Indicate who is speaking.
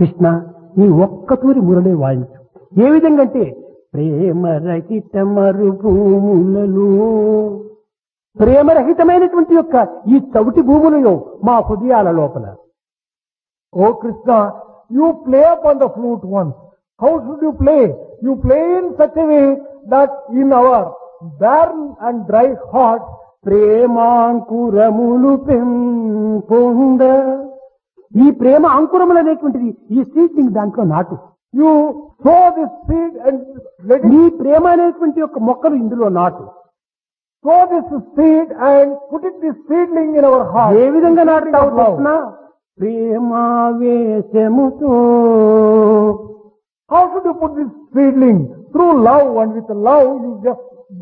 Speaker 1: కృష్ణ నీ ఒక్కతూరి మురళి వాయించు ఏ విధంగా అంటే ప్రేమ రహిత మరుభూములలో ప్రేమరహితమైనటువంటి యొక్క ఈ చవిటి భూములలో మా హృదయాల లోపల
Speaker 2: Oh Krishna, you play upon the flute once. How should you play? You play in such a way that in our barren and dry heart,
Speaker 1: ప్రేమాంకురములు పెంపొంద ఈ ప్రేమ అంకురములు అనేటువంటిది ఈ సీడ్లింగ్ దాంట్లో నాటు
Speaker 2: you sow this seed and let it
Speaker 1: నీ ప్రేమ అనేటువంటి యొక్క మొక్కలు ఇందులో నాటు
Speaker 2: sow this seed and put it this seedling in our heart.
Speaker 1: ఏ విధంగా
Speaker 2: Seedling
Speaker 1: నాటుతావు
Speaker 2: of love.
Speaker 1: Krishna ప్రేమావేశముతో
Speaker 2: How should you put this seedling? Through love and with love you just